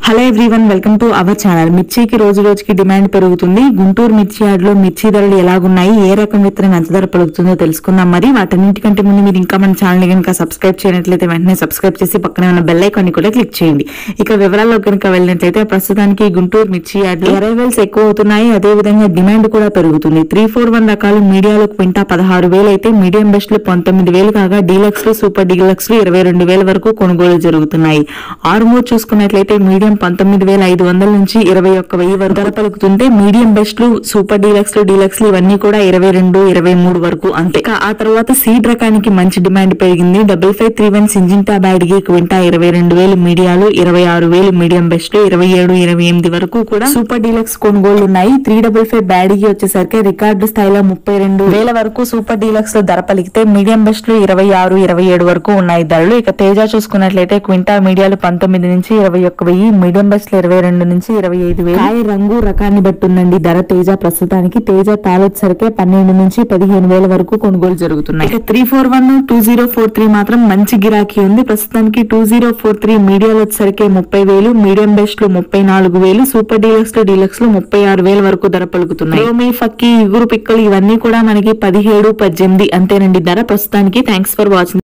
hello everyone welcome to our channel మిర్చికి రోజు రోజుకి డిమాండ్ పెరుగుతుంది గుంటూరు మిర్చి యార్డ్లో మిర్చి ధరలు ఎలాగున్నాయి ఏ రకం విత్తనం ఎంత ధర పలుకుతుందో తెలుసుకుందాం మరి వాటన్నిటికంటే ముందు మీరు ఇంకా మన ఛానల్ కనుక సబ్స్క్రైబ్ చేయనట్లయితే వెంటనే సబ్స్క్రైబ్ చేసి పక్కనే ఉన్న బెల్ ఐకాన్ కూడా క్లిక్ చేయండి ఇక వివరాల్లో కనుక వెళ్ళినట్లయితే ప్రస్తుతానికి గుంటూరు మిర్చి యార్డ్లో అరైవల్స్ ఎక్కువ అవుతున్నాయి అదే విధంగా డిమాండ్ కూడా పెరుగుతుంది త్రీ ఫోర్ వన్ రకాలు మీడియాలో క్వింటా పదహారు వేలు అయితే మీడియం బెస్ట్ లో పంతొమ్మిది వేలు కాగా డీలక్స్ లో సూపర్ డీలక్స్ లో ఇరవై రెండు వేల వరకు కొనుగోలు జరుగుతున్నాయి ఆరుమూర్ చూసుకున్నట్లయితే మీడియం పంతొమ్మిది వేల ఐదు వందల నుంచి ఇరవై ఒక్క వెయ్యి వరకు ధర పలుకుతుంటే మీడియం బెస్ట్ లు సూపర్ డీలక్స్ లు డీలక్స్ లు ఇవన్నీ కూడా ఇరవై రెండు ఇరవై మూడు వరకు అంతే ఇక ఆ తర్వాత సీడ్ రకానికి మంచి డిమాండ్ పెరిగింది double five three one Syngenta Byadgi క్వింటా ఇరవై రెండు వేలు మీడియాలు ఇరవై ఆరు వేలు మీడియం బెస్ట్ ఇరవై ఏడు ఇరవై ఎనిమిది వరకు కూడా సూపర్ డీలక్స్ కొనుగోళ్లు ఉన్నాయి త్రీ డబుల్ ఫైవ్ బ్యాడ్కి వచ్చేసరికి రికార్డు స్థాయిలో ముప్పై రెండు వేల వరకు సూపర్ డీలక్స్ లో ధర పలికితే మీడియం బెస్ట్ లు ఇరవై ఆరు ఇరవై ఏడు వరకు ఉన్నాయి ధరలు ఇక తేజ చూసుకున్నట్లయితే క్వింటా మీడియాలు పంతొమ్మిది నుంచి ఇరవై ఒక్క వెయ్యి మీడియం బెస్ట్ లు ఇరవై రెండు నుంచి ఇరవై ఐదు వేలు కాయ రంగు రకాన్ని బట్టి ఉందండి ధర తేజ ప్రస్తుతానికి తేజ తాలొచ్చేసరికి పన్నెండు నుంచి పదిహేను వేల వరకు కొనుగోలు జరుగుతున్నాయి ఇక three four one two zero four three మాత్రం మంచి గిరాకీ ఉంది ప్రస్తుతానికి టూ జీరో ఫోర్ త్రీ మీడియాలో వచ్చేసరికి ముప్పై వేలు మీడియం బెస్ట్ లో ముప్పై నాలుగు వేలు సూపర్ డీలక్స్ లో డీలక్స్ లో ముప్పై ఆరు వేల వరకు ధర పలుకుతున్నాయి రోమి ఫక్కి ఇగురు పిక్కలు ఇవన్నీ కూడా మనకి పదిహేడు పద్దెనిమిది అంతేనండి ధర ప్రస్తుతానికి థ్యాంక్స్ ఫర్ వాచింగ్